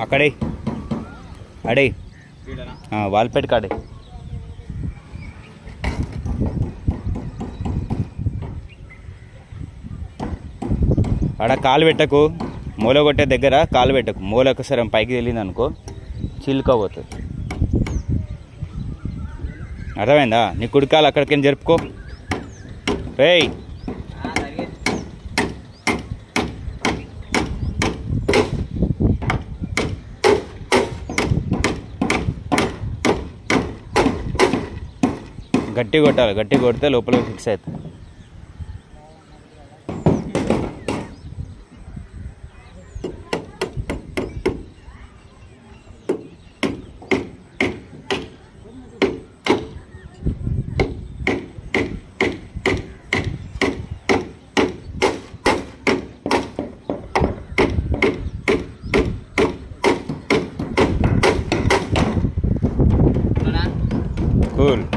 అక్కడే అడే వాల్పేట కాడే ఆడ కాలు పెట్టకు మూల కొట్టే దగ్గర కాలు పెట్టకు మూల ఒకసారి పైకి వెళ్ళింది అనుకో చిలుకోబోతుంది అర్థమైందా నీ కుడికాలు అక్కడికి జరుపుకో రేయ్ గట్టి కొట్టాలి గట్టి కొడితే లోపల ఫిక్స్ అవుతుంది కూల్